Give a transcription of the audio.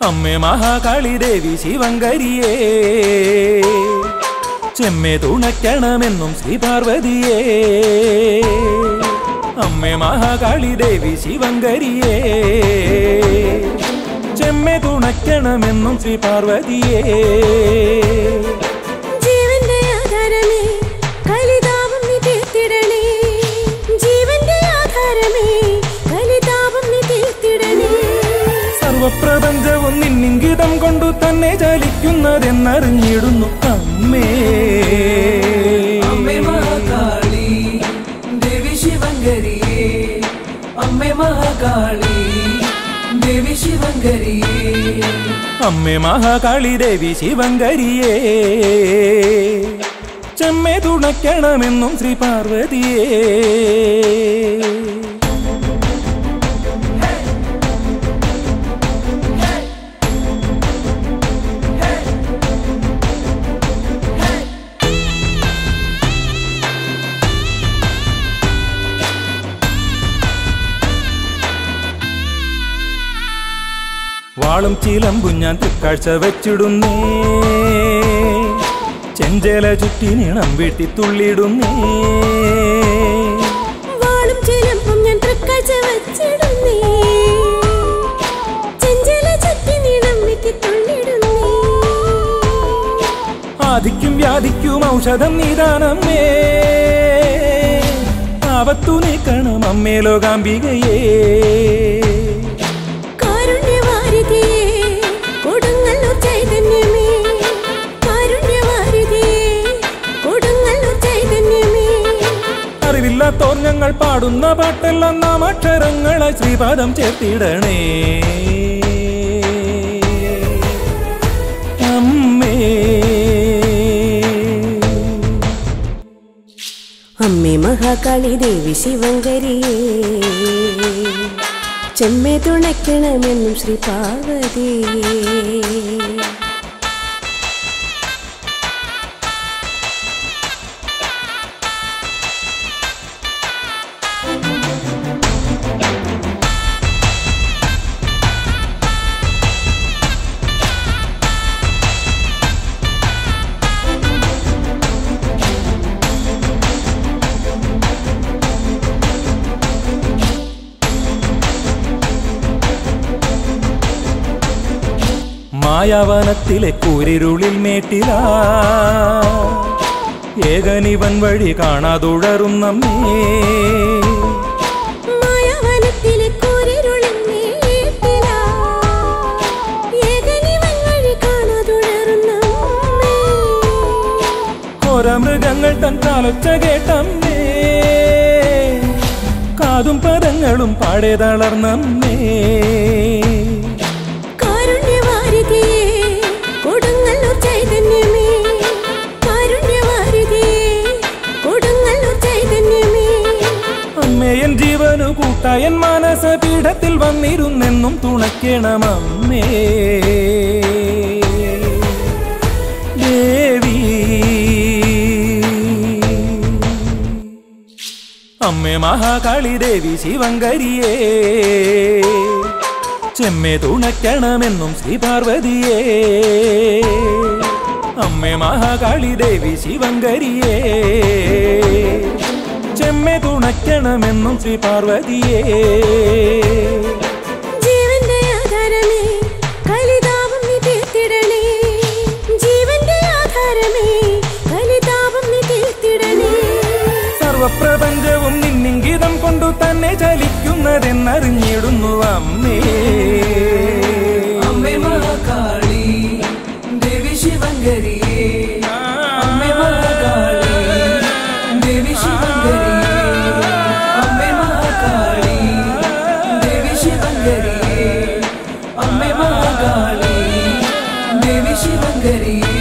അമ്മേ മഹാകാളി ദേവി ശിവങ്കരിയേ ചെമ്മെ തുണയ്ക്കണമെന്നും ശ്രീ പാർവതിയേ അമ്മേ മഹാകാളി ദേവി ശിവങ്കരിയേ ചെമ്മെ തുണയ്ക്കണമെന്നും ശ്രീ പാർവതിയേ ജീവന്റെ ആധാരമേ കലിതാപം നീ തീർത്തിടണേ ജീവന്റെ ആധാരമേ കലിതാപം നീ തീർത്തിടണേ സർവപ്രപഞ്ചവും നിന്നിംഗിതം കൊണ്ടു തന്നെ ചലിക്കുന്നതെന്നറിഞ്ഞിടുന്നു അമ്മേ അമ്മേ മഹാകാളി ദേവി ശിവങ്കരിയേ അമ്മേ മഹാകാളി ദേവി ശിവങ്കരിയേ അമ്മേ മഹാകാളി ദേവി ശിവങ്കരിയേ ചെമ്മെ തുണയ്ക്കണമെന്നും ശ്രീ പാർവതിയേ വാളും ചിലമ്പും ഞാൻ തൃക്കാഴ്ച വെച്ചിടുന്നേ ചെഞ്ചേല ചുറ്റി നീളം വീട്ടി തുള്ളിടുന്നേ വാളും ചിലമ്പും ഞാൻ തൃക്കാഴ്ച വച്ചിടുന്നേ ചെഞ്ചല ചുറ്റി നീളം വിട്ടി തുള്ളിടുന്നേ ആദിക്കും വ്യാധിക്കും ഔഷധം നീതാനമ്മേ ആപത്തു നീക്കണം അമ്മേ ലോകാംബികയേ കാരുണ്യവാരിധിയേ കൊടുങ്ങല്ലൂർ ചൈതന്യമേ കാരുണ്യവാരിധിയേ കൊടുങ്ങല്ലൂർ ചൈതന്യമേ അറിവില്ലാത്തോർ ഞങ്ങൾ പാടുന്ന പാട്ടെല്ലാം നാം അക്ഷരങ്ങളെ ശ്രീപാദം ചേർത്തിടണേ അമ്മേ അമ്മേ മഹാകാളി ദേവി ശിവങ്കരിയേ ചെമ്മേ തുണയ്ക്കണമെന്നും ശ്രീ പാർവതിയേ മായാവനത്തിലെ കൂരിരുളിൽ മേട്ടില ഏകനിവൻ വഴി കാണാതുഴറുന്നമ്മേ മായാവനത്തിലെ കൂരിരുളിൻ മേട്ടിലാ. ഏകനിവൻ വഴി കാണാതുഴറുന്ന അമ്മേ. ഓര മൃഗങ്ങൾ തൻ കാലൊച്ച കേട്ടമ്മേ കാതും പദങ്ങളും പാടെ തളർന്നമ്മേ കാരുണ്യവാരിധിയേ, കൊടുങ്ങല്ലൂർ ചൈതന്യമേ. കാരുണ്യവാരിധിയേ, കൊടുങ്ങല്ലൂർ ചൈതന്യമേ. അമ്മയൻ ജീവനു കൂട്ടായൻ മാനസ പീഠത്തിൽ വന്നിരുന്നെന്നും തുണയ്ക്കണമമ്മേ ദേവി അമ്മേ മഹാകാളി ദേവി ശിവങ്കരിയേ ചെമ്മെ തുണയ്ക്കണമെന്നും ശ്രീ പാർവതിയേ അമ്മേ മഹാകാളി ദേവി ശിവങ്കരിയേ ചെമ്മെ തുണയ്ക്കണമെന്നും ശ്രീ പാർവതിയേ ജീവന്റെ ആധാരമേ കലിതാപം നീ തീർത്തിടണേ ജീവന്റെ ആധാരമേ കലിതാപം നീ തീർത്തിടണേ സർവപ്രപഞ്ചവും നിന്നിംഗിതം കൊണ്ടു തന്നെ ചലിക്കുന്നതെന്നറിഞ്ഞിടുന്നു അമ്മേ അമ്മേ മഹാകാളി ദേവി ശിവങ്കരിയേ അമ്മേ മഹാകാളി ദേവി ശിവങ്കരിയേ അമ്മേ മഹാകാളി ദേവി ശിവങ്കരിയേ അമ്മേ മഹാകാളി ദേവി ശിവങ്കരിയേ